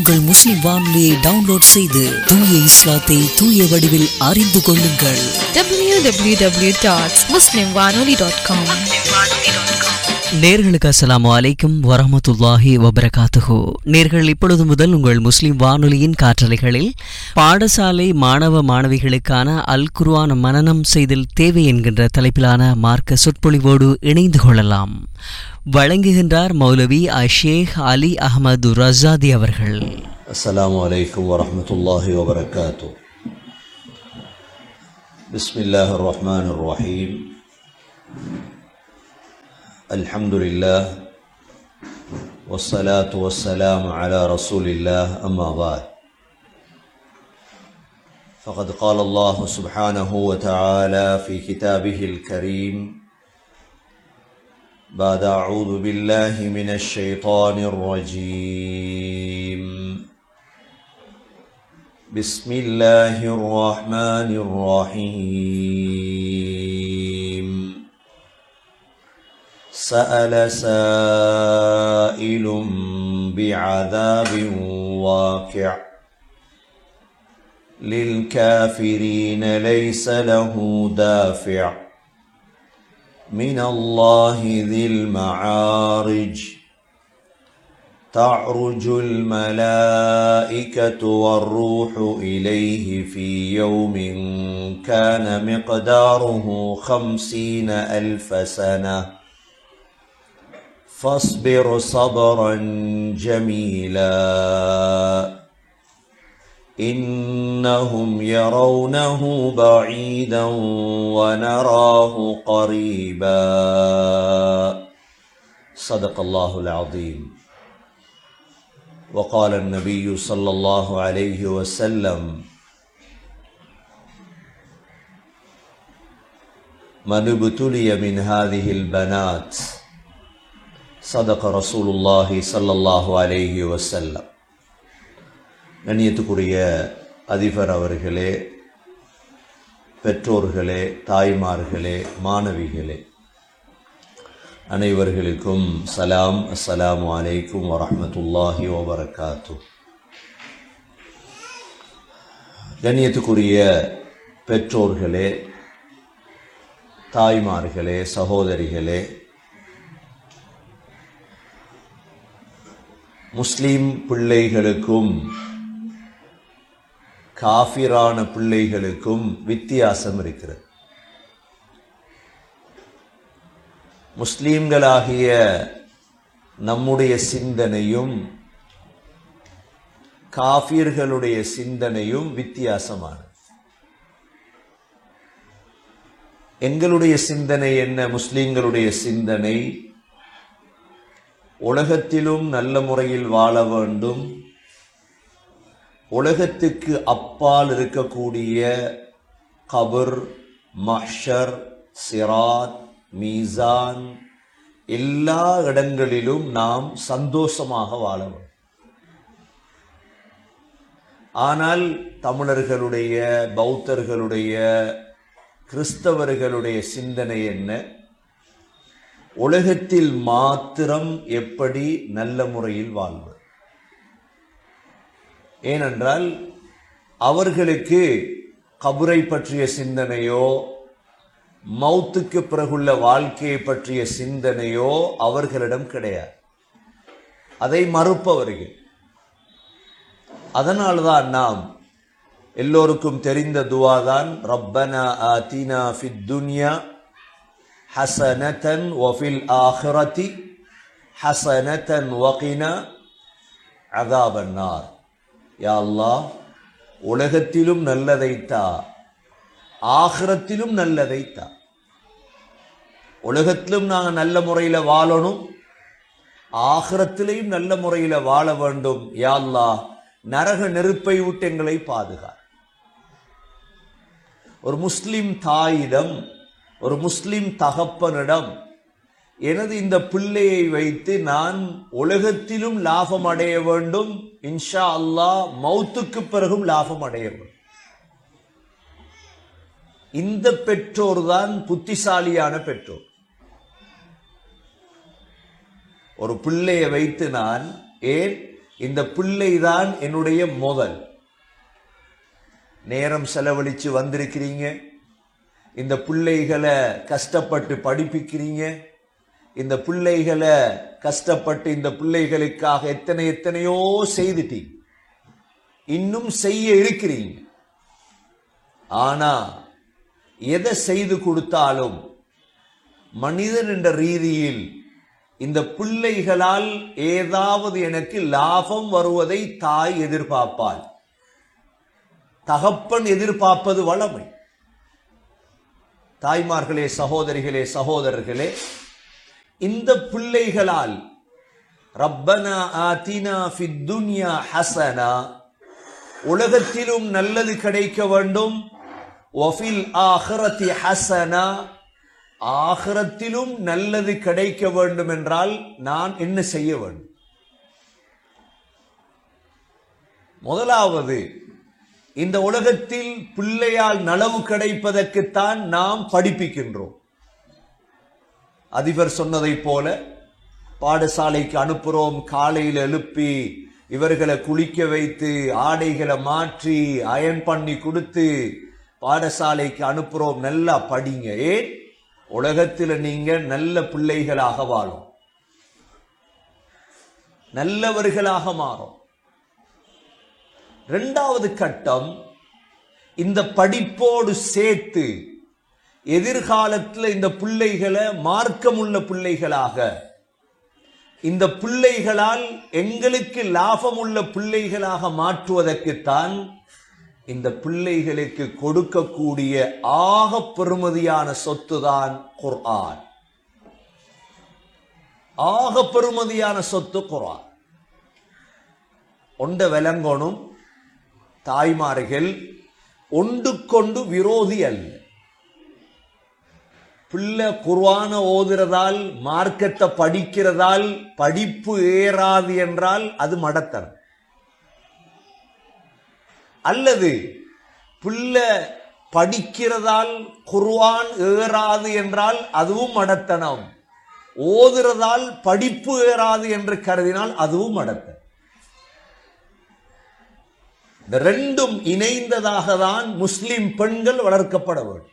உங்கள் முஸ்லிம் வானொலியை டவுன்லோட் செய்து தூய இஸ்லாத்தை தூய வடிவில் அறிந்து கொள்ளுங்கள் www.muslimwanoli.com நேர்களுக்கு அஸ்ஸலாமு அலைக்கும் வரஹமத்துல்லாஹி வபரகாத்துஹு நேர்கள் இப்பொழுது முதல் உங்கள் முஸ்லிம் வானொலியின் காற்றலைகளில் பாடசாலை மாணவ மாணவிகளுக்கான அல் குர்ஆன் மனனம் செய்தல் தேவை என்கின்ற தலைப்பிலான மார்க்க சொற்பொழிவோடு இணைந்து கொள்ளலாம் வழங்குகின்றார் மௌலவி அஷேக் அலி அகமது ரசாதி அவர்கள் السلام عليكم ورحمة الله وبركاته بسم الله الرحمن الرحيم الحمد لله والصلاة والسلام على رسول الله أما بعد فقد قال الله سبحانه وتعالى في كتابه الكريم بعد أعوذ بالله من الشيطان الرجيم بسم الله الرحمن الرحيم سأل سائل بعذاب واقع للكافرين ليس له دافع من الله ذي المعارج تعرج الملائكة والروح إليه في يوم كان مقداره خمسين ألف سنة فاصبر صبرا جميلا إنهم يرونه بعيدا ونراه قريبا صدق الله العظيم وقال النبي صلى الله عليه وسلم من ابتلي من هذه البنات صدق رسول الله صلى الله عليه وسلم கண்ணியத்துக்குரிய அதிபர் அவர்களே பெற்றோர்களே தாய்மார்களே மாணவிகளே அனைவர்களுக்கும் சலாம் அஸ்ஸலாமு அலைக்கும் வரஹ்மத்துல்லாஹி வபரகாத்து கண்ணியத்துக்குரிய பெற்றோர்களே தாய்மார்களே சகோதரிகளே முஸ்லிம் பிள்ளைகளுக்கும் காஃபிரான பிள்ளைகளுக்கும் வித்தியாசம் இருக்கிறது முஸ்லீம்களாகிய நம்முடைய சிந்தனையும் காஃபிர்களுடைய சிந்தனையும் வித்தியாசமானது எங்களுடைய சிந்தனை என்ன முஸ்லீம்களுடைய சிந்தனை உலகத்திலும் நல்ல முறையில் வாழ வேண்டும் உலகத்துக்கு அப்பால் இருக்கக்கூடிய கபர் மஹ்ஷர் சிராத் மீசான் எல்லா இடங்களிலும் நாம் சந்தோஷமாக வாழ வேண்டும் ஆனால் தமிழர்களுடைய பௌத்தர்களுடைய கிறிஸ்தவர்களுடைய சிந்தனை என்ன உலகத்தில் மாத்திரம் எப்படி நல்ல முறையில் வாழ்வது ஏனென்றால் அவர்களுக்கு கபரை பற்றிய சிந்தனையோ மௌத்துக்கு பிறகுள்ள வாழ்க்கையை பற்றிய சிந்தனையோ அவர்களிடம் கிடையாது அதை மறுப்பவர்கள் அதனால்தான் நாம் எல்லோருக்கும் தெரிந்த துவாதான் ரப்பனா ஆத்தினா ஃபித் துன்யா ஹசனதன் வஃபில் ஆஹிரதி ஹசனதன் வகினா அதாபன்னார் யா அல்லாஹ் உலகத்திலும் நல்லதைத்தா ஆகிரத்திலும் நல்லதைத்தா உலகத்திலும் நாங்கள் நல்ல முறையில் வாழணும் ஆகிரத்திலையும் நல்ல முறையில் வாழ வேண்டும் யா அல்லாஹ் நரக நெருப்பை விட்டு எங்களை பாதுகா ஒரு முஸ்லிம் தாயிடம் ஒரு முஸ்லிம் தகப்பனிடம் எனது இந்த பிள்ளையை வைத்து நான் உலகத்திலும் லாபம் அடைய வேண்டும் இன்ஷா அல்லாஹ் மௌத்துக்கு பிறகும் லாபம் அடைய வேண்டும் இந்த பெற்றோர் தான் புத்திசாலியான பெற்றோர் ஒரு பிள்ளையை வைத்து நான் ஏன் இந்த பிள்ளைதான் என்னுடைய முதல் நேரம் செலவழிச்சு வந்திருக்கிறீங்க இந்த பிள்ளைகளை கஷ்டப்பட்டு படிப்பிக்கிறீங்க இந்த பிள்ளைகளை கஷ்டப்பட்டு இந்த பிள்ளைகளுக்காக எத்தனை எத்தனையோ செய்துட்டீங்க இன்னும் செய்ய இருக்கிறீங்க ஆனா எதை செய்து கொடுத்தாலும் மனிதன் என்ற ரீதியில் இந்த பிள்ளைகளால் ஏதாவது எனக்கு லாபம் வருவதை தாய் எதிர்பார்ப்பாள் தகப்பன் எதிர்பார்ப்பது வளமை தாய்மார்களே சகோதரிகளே சகோதரர்களே இந்த பிள்ளைகளால் ரப்பனா ஆதினா ஃபித் துன்யா ஹசனா உலகத்திலும் நல்லது கிடைக்க வேண்டும் வஃபில் ஆஹிரத்தி ஹசனா ஆகிரத்திலும் நல்லது கிடைக்க வேண்டும் என்றால் நான் என்ன செய்ய வேண்டும் முதலாவது இந்த உலகத்தில் பிள்ளையால் நலவு கிடைப்பதற்குத்தான் நாம் படிப்பிக்கின்றோம் அதிபர் சொன்னதைப் போல பாடசாலைக்கு அனுப்புறோம் காலையில் எழுப்பி இவர்களை குளிக்க வைத்து ஆடைகளை மாற்றி அயன் பண்ணி கொடுத்து பாடசாலைக்கு அனுப்புறோம் நல்லா படிங்க ஏன் உலகத்தில் நீங்க நல்ல பிள்ளைகளாக வாழும் நல்லவர்களாக மாறும் இரண்டாவது கட்டம் இந்த படிப்போடு சேர்த்து எதிர்காலத்தில் இந்த பிள்ளைகளை மார்க்கமுள்ள பிள்ளைகளாக இந்த பிள்ளைகளால் எங்களுக்கு லாபமுள்ள பிள்ளைகளாக மாற்றுவதற்குத்தான் இந்த பிள்ளைகளுக்கு கொடுக்கக்கூடிய ஆக பெருமதியான சொத்து தான் குர்ஆன் ஆக பெருமதியான சொத்து குர்ஆன் ஒண்ட விளங்கணும் தாய்மார்கள் ஒன்றுக்கொண்டு விரோதி அல்ல பிள்ளை குர்ஆன ஓதுறதால் மார்க்கத்தை படிக்கிறதால் படிப்பு ஏறாது என்றால் அது மடத்தனம் அல்லது பிள்ளை படிக்கிறதால் குர்ஆன் ஏறாது என்றால் அதுவும் மடத்தனம் ஓதுறதால் படிப்பு ஏறாது என்று கருதினால் அதுவும் மடத்தனம் இந்த ரெண்டும் இணைந்ததாக தான் முஸ்லிம் பெண்கள் வளர்க்கப்பட வேண்டும்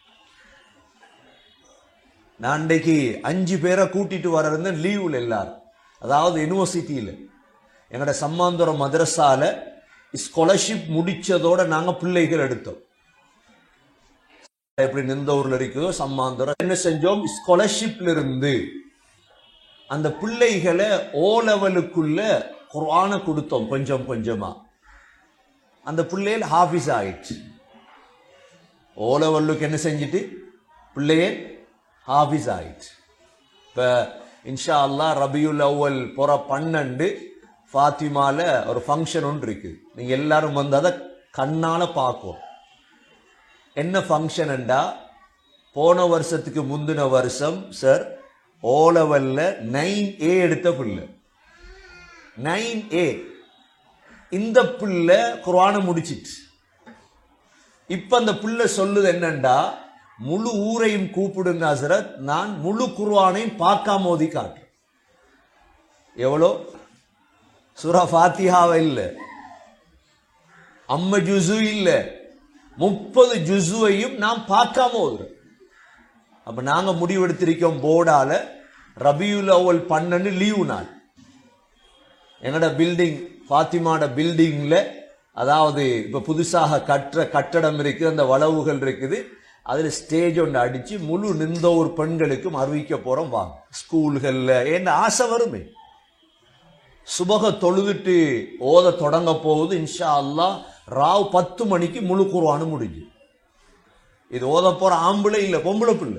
நான் இன்றைக்கு அஞ்சு பேரை கூட்டிட்டு வர இருந்தேன் லீவில் எல்லாரும் அதாவது யூனிவர்சிட்டியில் எங்களோட சம்மாந்துரம் மதரசால ஸ்காலர்ஷிப் முடிச்சதோட நாங்க பிள்ளைகள் எடுத்தோம் எப்படி நிந்தூர்ல இருக்குதோ சம்மாந்துரம் என்ன செஞ்சோம் ஸ்காலர்ஷிப்ல இருந்து அந்த பிள்ளைகளை ஓ லெவலுக்குள்ள குர்ஆனை கொடுத்தோம் கொஞ்சம் கொஞ்சமா அந்த பிள்ளைகள் ஹாஃபிஸ் ஆயிடுச்சு ஓ லெவலுக்கு என்ன செஞ்சுட்டு பிள்ளைய ஹாஃபிஸ் ஆயிடுச்சு இப்போ இன்ஷா அல்லாஹ் ரபியுல் அவ்வல் புற பன்னெண்டு ஃபாத்திமால ஒரு ஃபங்க்ஷன் ஒன்று இருக்கு நீங்க எல்லாரும் வந்து அதை கண்ணால பார்க்கும் என்ன ஃபங்க்ஷன்டா போன வருஷத்துக்கு முந்தின வருஷம் சார் ஓ லெவல்ல நைன் ஏ எடுத்த பிள்ளை நைன் ஏ இந்த பிள்ளை குர்ஆனை முடிச்சிட்டு இப்ப அந்த பிள்ளை சொல்லுது என்னண்டா முழு ஊரையும் கூப்பிடுங்க ஹசரத் நான் முழு குர்ஆனையும் பார்க்காம ஓதி காட்டுறேன் எவ்வளோ சூரா ஃபாத்திஹாவை இல்ல அம்ம ஜுசு இல்ல முப்பது ஜுசுவையும் நாம் பார்க்காம ஓதுறோம் அப்ப நாங்க முடிவெடுத்திருக்கோம் போர்டால ரபியுல் அவ்வல் பன்னெண்டு லீவு நாள் என்னோட பில்டிங் ஃபாத்திமாட பில்டிங்ல அதாவது இப்ப புதுசாக கட்டுற கட்டடம் இருக்குது அந்த வளவுகள் இருக்குது அதுல ஸ்டேஜ் ஒன்று அடிச்சு முழு நிந்தோர் பெண்களுக்கும் அறிவிக்க போறோம் வாங்க ஸ்கூல்கள்ல என்ன ஆசை வருமே சுபக தொழுதுட்டு ஓத தொடங்க போகுது இன்ஷா அல்லாஹ் ராவ் பத்து மணிக்கு முழு குர்ஆனும் முடிஞ்சு இது ஓத போற ஆம்பளை இல்ல பொம்பளை பிள்ளை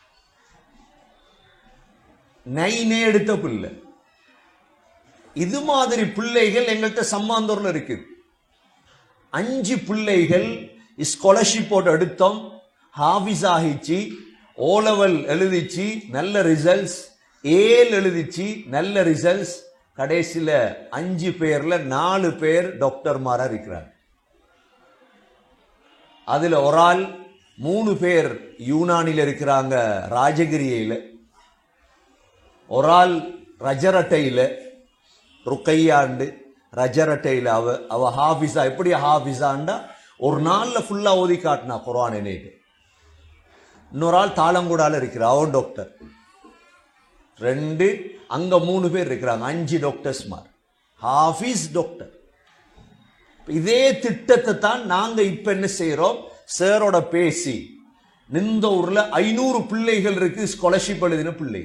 நைனே எடுத்த பிள்ளை இது மாதிரி பிள்ளைகள் எங்கள்கிட்ட சம்மாந்தூர்ல இருக்குது அஞ்சு பிள்ளைகள் ஸ்காலர்ஷிப்போட எடுத்தோம் ஹாஃபிஸ் ஆகிச்சு ஓ லெவல் எழுதிச்சு நல்ல ரிசல்ட்ஸ் ஏல் எழுதிச்சு நல்ல ரிசல்ட்ஸ் கடைசியில அஞ்சு பேர்ல நாலு பேர் டாக்டர்மாரா இருக்கிறார் அதுல ஒரு ஆள் மூணு பேர் யூனானில இருக்கிறாங்க ராஜகிரியில ஒரு ஆள் ரஜரட்டையில ருக்கையாண்டு ரஜரட்டையில் அவ அவ ஹாஃபிஸா எப்படி ஹாஃபிஸாண்டா ஒரு நாளில் ஃபுல்லாக ஓதி காட்டினா குரான் என்னைட்டு இன்னொரு ஆள் தாளங்கூடால இருக்கிற அவன் டாக்டர் ரெண்டு அங்க மூணு பேர் இருக்கிறாங்க அஞ்சு டாக்டர்ஸ்மார் ஹாஃபீஸ் டாக்டர் இதே திட்டத்தை தான் நாங்க இப்ப என்ன செய்யறோம் சாரோட பேசி நிந்த ஊர்ல ஐநூறு பிள்ளைகள் இருக்கு ஸ்காலர்ஷிப் எழுதின பிள்ளை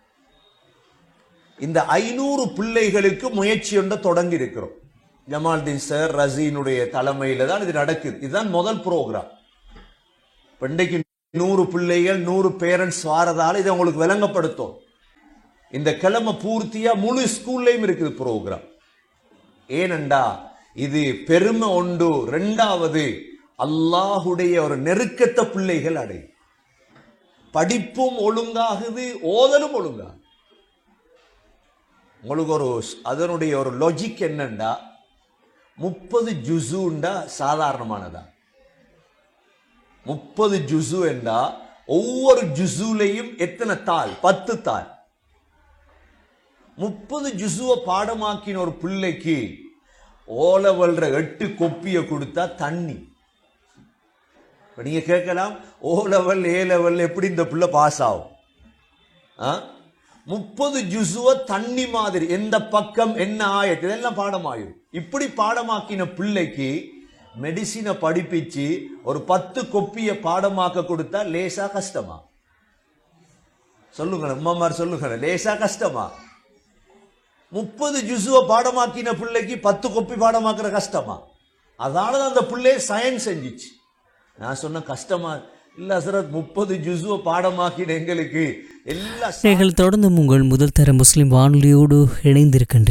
இந்த ஐநூறு பிள்ளைகளுக்கு முயற்சி ஒன்றை தொடங்கி இருக்கிறோம் ஜமால்தீன் சார் ரசீனுடைய தலைமையில தான் இது நடக்குது இதுதான் முதல் ப்ரோக்ராம் இன்றைக்கு நூறு பிள்ளைகள் நூறு பேரண்ட்ஸ் வாரதால இதை உங்களுக்கு விளங்கப்படுத்தும் இந்த கிழமை பூர்த்தியா முழு ஸ்கூல்லையும் இருக்குது ப்ரோக்ராம் ஏனண்டா இது பெருமை உண்டு ரெண்டாவது அல்லாஹுடைய ஒரு நெருக்கத்தை பிள்ளைகள் அடை படிப்பும் ஒழுங்காகுது ஓதலும் ஒழுங்கா உங்களுக்கு ஒரு அதனுடைய ஒரு லாஜிக் என்னண்டா முப்பது ஜுசுண்டா சாதாரணமானதா முப்பது ஜுசு என்றா ஒவ்வொரு ஜுசுலையும் எத்தனை தாள் பத்து தாள் முப்பது ஜுசுவை பாடமாக்கின ஒரு பிள்ளைக்கு ஓலவல்ற எட்டு கொப்பிய கொடுத்தா தண்ணி இப்ப நீங்க கேட்கலாம் ஓ லெவல் ஏ லெவல் எப்படி இந்த பிள்ளை பாஸ் ஆகும் ஆ? முப்பது ஜுசுவ தண்ணி மாதிரி எந்த பக்கம் என்ன ஆயத்து இதெல்லாம் பாடமாயிரும் இப்படி பாடமாக்கின பிள்ளைக்கு மெடிசினை படிப்பிச்சு ஒரு பத்து கொப்பிய பாடமாக்க கொடுத்தா லேசா கஷ்டமா சொல்லுங்க அம்மாமார் சொல்லுங்க லேசா கஷ்டமா முப்பது ஜுசுவ பாடமாக்கின பிள்ளைக்கு பத்து கொப்பி பாடமாக்குற கஷ்டமா அதனால தான் அந்த பிள்ளை சயின்ஸ் செஞ்சிச்சு நான் சொன்ன கஷ்டமா இல்ல ஹசரத் முப்பது ஜுசுவ பாடமாக்கின எங்களுக்கு எல்லா நீங்கள் தொடர்ந்து உங்கள் முதல் தர முஸ்லிம் வானொலியோடு இணைந்திருக்கின்றீர்கள்